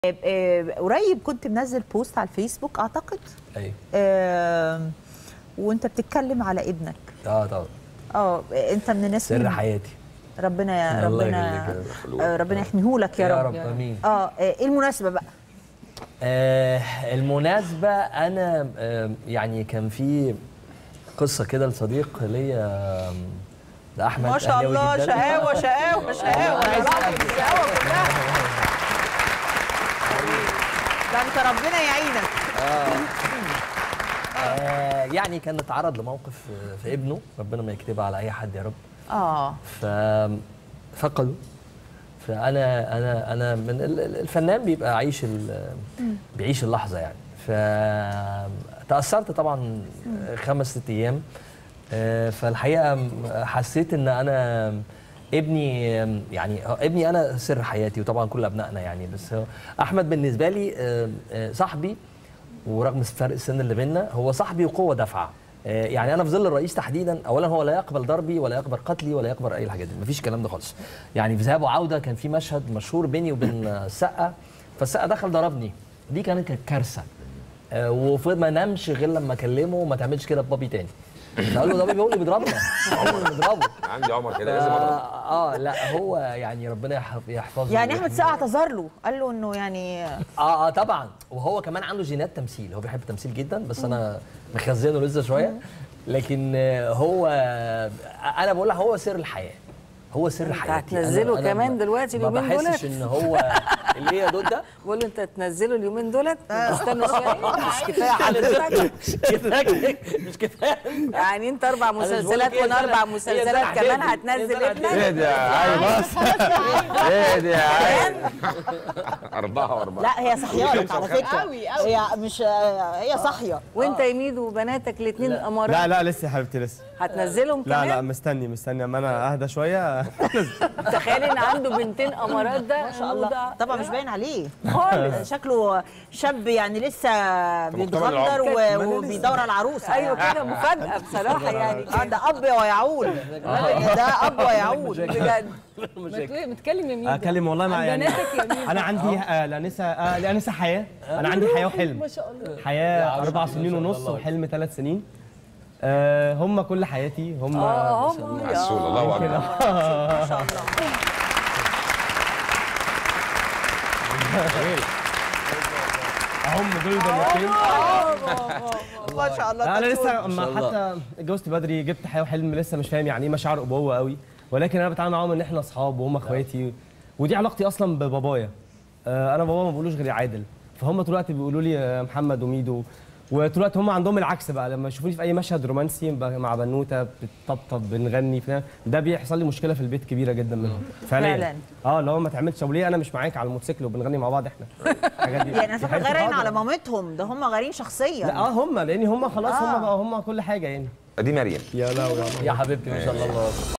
آه، آه، قريب كنت منزل بوست على الفيسبوك اعتقد ايوه آه، وانت بتتكلم على ابنك اه طبعا اه انت من الناس سر اللي- حياتي ربنا يا الله ربنا يخليك آه، ربنا يحميهولك يا, يا رب رب امين اه آه، ايه المناسبه بقى آه المناسبة أنا آه يعني كان في قصة كده لصديق ليا آه، ده أحمد ما شاء أهلاوي الله جداً. شقاوه شقاوه شقاوه يا راجل شقاوه كلها ده انت ربنا يعينك آه يعني كان اتعرض لموقف آه، في ابنه ربنا ما يكتبها على أي حد يا رب اه ففقدوا فانا انا انا من ال- ال- الفنان بيبقى عايش ال- بيعيش اللحظه يعني فتاثرت طبعا خمس ست ايام آه، فالحقيقه حسيت ان انا ابني يعني هو ابني انا سر حياتي وطبعا كل ابنائنا يعني بس هو احمد بالنسبه لي آه، آه، صاحبي ورغم فرق السن اللي بيننا هو صاحبي وقوه دافعه آه، يعني انا في ظل الرئيس تحديدا اولا هو لا يقبل ضربي ولا يقبل قتلي ولا يقبل اي الحاجات دي مفيش الكلام ده خالص يعني في ذهاب وعوده كان في مشهد مشهور بيني وبين آه، السقا فالسقا دخل ضربني دي كانت كانت كارثه آه، وفضل ما نامش غير لما اكلمه وما تعملش كده ببابي تاني فقال له ده بابي هو اللي بيضربنا هو اللي بيضربه عندي عمر كده لازم اضرب اه آه، لا هو يعني ربنا يحف- يحفظه يعني احمد ويحميه. سقا اعتذر له قال له انه يعني اه اه طبعا وهو كمان عنده جينات تمثيل هو بيحب التمثيل جدا بس انا مخزنه لسه شويه لكن آه، هو آه، انا بقول لك هو سر الحياه هو سر حياتي هتنزله أنا- أنا كمان ما- دلوقتي ما اليومين بحسش دولت؟ ان هو اللي هي دول ده بقول له انت تنزله اليومين دولت استنى شويه مش كفايه حضرتك كفايه مش كفايه يعني انت اربع أنا مش بقول مسلسلات لك إيه، وانا سنة- اربع هي مسلسلات سنة كمان إعدادي. هي هتنزل سنة ابنك إعدادي. ايه ده يا عيل بس ايه ده يا عيل أربعة وأربعة لا هي صحيانك على فكره هي مش هي صحيه وانت يا ميدو وبناتك الاثنين لا. امارات لا لا لسه يا حبيبتي لسه هتنزلهم لا كمان لا مستني مستني اما انا اهدى شويه تخيل ان عنده بنتين امارات ده ما شاء الله ده- طبعا مش باين عليه خالص شكله شاب يعني لسه بيتغندر العمر. و- وبيدور على العروسه ايوه كده مفاجاه بصراحه يعني اه ده اب ويعول ده اب ويعول بجد متقول- متكلم يا مين اكلم والله مع عن يعني بناتك يا مين انا عندي آه لانسه آه لانسه حياه انا عندي حياه وحلم ما شاء الله حياه اربع سنين ونص وحلم ثلاث سنين آه هم كل حياتي هم اه هم عسول الله أكبر ما شاء الله هم دول البنوتين ما شاء الله انا لسه شاء اما الله. حتى اتجوزت بدري جبت حياه وحلم لسه مش فاهم يعني ايه مشاعر ابوه قوي ولكن انا بتعامل معاهم ان احنا اصحاب وهم اخواتي ودي علاقتي اصلا ببابايا آه، انا بابا ما بقولوش غير عادل فهم طول الوقت بيقولوا لي آه، محمد وميدو وطول الوقت هم عندهم العكس بقى لما يشوفوني في اي مشهد رومانسي ب- مع بنوته بتطبطب بنغني فاهم ده بيحصل لي مشكله في البيت كبيره جدا منهم فعلاً. فعلا اه اللي هو ما تعملش طب ليه انا مش معاك على الموتوسيكل وبنغني مع بعض احنا الحاجات دي يعني انا دي فاكره حاجات غيرين صعبة. على مامتهم ده هم غيرين شخصيا لا اه هم لان هم خلاص آه. هم بقى هم كل حاجه يعني دي مريم يا لا يا حبيبتي ما شاء الله الله